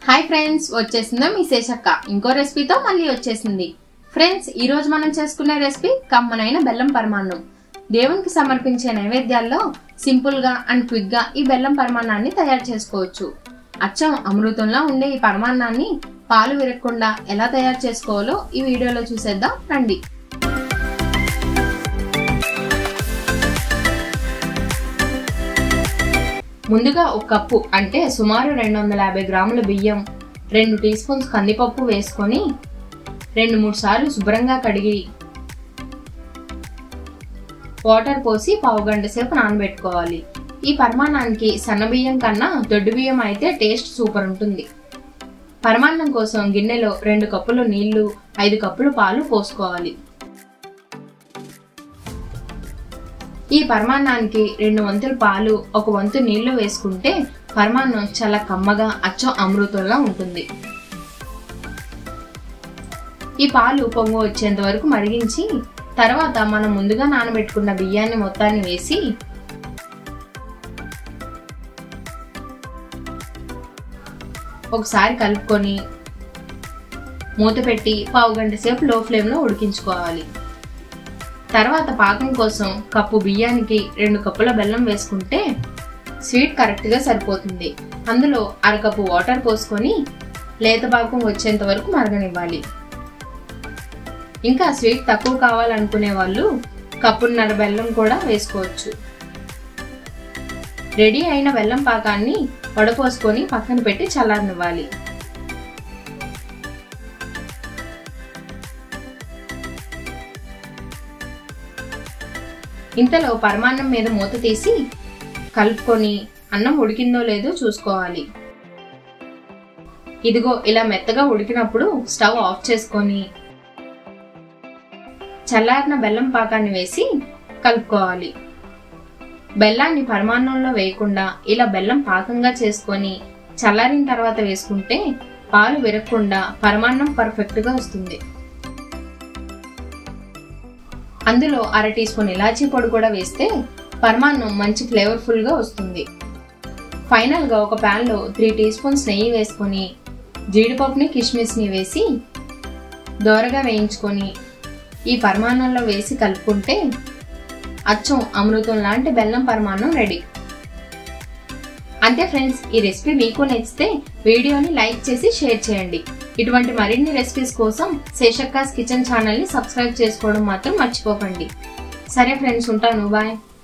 hi friends వచ్చేసిందో మీ శేషక్క ఇంకో రెసిపీతో మళ్ళీ వచ్చేసింది ఫ్రెండ్స్ ఈ రోజు మనం చేసుకునే రెసిపీ కమ్మనైన బెల్లం పరమాన్నం దేవునికి సమర్పించే నైవేద్యాల్లో సింపుల్ గా అండ్ క్విక్ గా ఈ బెల్లం పరమాన్నాన్ని తయారు చేసుకోవచ్చు అచ్చం అమృతంలా ఉండే ఈ పరమాన్నాన్ని పాలు విరగకుండా ఎలా తయారు చేసుకోవాలో ఈ వీడియోలో చూసేద్దాం రండి ముందుగా ఒక కప్పు అంటే సుమారు రెండు వందల యాభై గ్రాముల బియ్యం రెండు టీ స్పూన్స్ కందిపప్పు వేసుకొని రెండు మూడు సార్లు శుభ్రంగా కడిగి వాటర్ పోసి పావు గంట సేపు నానబెట్టుకోవాలి ఈ పరమాన్నానికి సన్న బియ్యం కన్నా దొడ్డు బియ్యం అయితే టేస్ట్ సూపర్ ఉంటుంది పరమాన్నం కోసం గిన్నెలో రెండు కప్పులు నీళ్లు ఐదు కప్పులు పాలు పోసుకోవాలి ఈ పరమాన్నానికి రెండు వంతులు పాలు ఒక వంతు నీళ్లు వేసుకుంటే పరమాన్నం చాలా కమ్మగా అచ్చం అమృతంలా ఉంటుంది ఈ పాలు పొంగు వచ్చేంత వరకు మరిగించి తర్వాత మనం ముందుగా నానబెట్టుకున్న బియ్యాన్ని మొత్తాన్ని వేసి ఒకసారి కలుపుకొని మూత పెట్టి పావు గంట సేపు లో ఫ్లేమ్లో ఉడికించుకోవాలి తర్వాత పాకం కోసం కప్పు బియ్యానికి రెండు కప్పుల బెల్లం వేసుకుంటే స్వీట్ కరెక్ట్గా సరిపోతుంది అందులో అరకప్పు వాటర్ పోసుకొని లేత పాకం వచ్చేంత వరకు మరగనివ్వాలి ఇంకా స్వీట్ తక్కువ కావాలనుకునే వాళ్ళు కప్పున్నర బెల్లం కూడా వేసుకోవచ్చు రెడీ అయిన బెల్లం పాకాన్ని వడపోసుకొని పక్కన పెట్టి చల్లారనివ్వాలి ఇంతలో పరమాన్నం మీద మూత తీసి కలుపుకొని అన్నం ఉడికిందో లేదో చూసుకోవాలి ఇదిగో ఇలా మెత్తగా ఉడికినప్పుడు స్టవ్ ఆఫ్ చేసుకొని చల్లారిన బెల్లం పాకాన్ని వేసి కలుపుకోవాలి బెల్లాన్ని పరమాన్నంలో వేయకుండా ఇలా బెల్లం పాకంగా చేసుకొని చల్లారిన తర్వాత వేసుకుంటే పాలు విరగకుండా పరమాన్నం పర్ఫెక్ట్గా వస్తుంది అందులో అర టీ స్పూన్ ఇలాచీ పొడి కూడా వేస్తే పరమాన్నం మంచి ఫ్లేవర్ఫుల్గా వస్తుంది ఫైనల్గా ఒక ప్యాన్లో త్రీ టీ స్పూన్స్ నెయ్యి వేసుకొని జీడిపప్పుని కిస్మిస్ని వేసి దోరగా వేయించుకొని ఈ పరమాన్నంలో వేసి కలుపుకుంటే అచ్చం అమృతం లాంటి బెల్లం పరమాన్నం రెడీ అంతే ఫ్రెండ్స్ ఈ రెసిపీ మీకు నచ్చితే వీడియోని లైక్ చేసి షేర్ చేయండి ఇటువంటి మరిన్ని రెసిపీస్ కోసం శేషక్కాస్ కిచెన్ ఛానల్ని సబ్స్క్రైబ్ చేసుకోవడం మాత్రం మర్చిపోకండి సరే ఫ్రెండ్స్ ఉంటాను బాయ్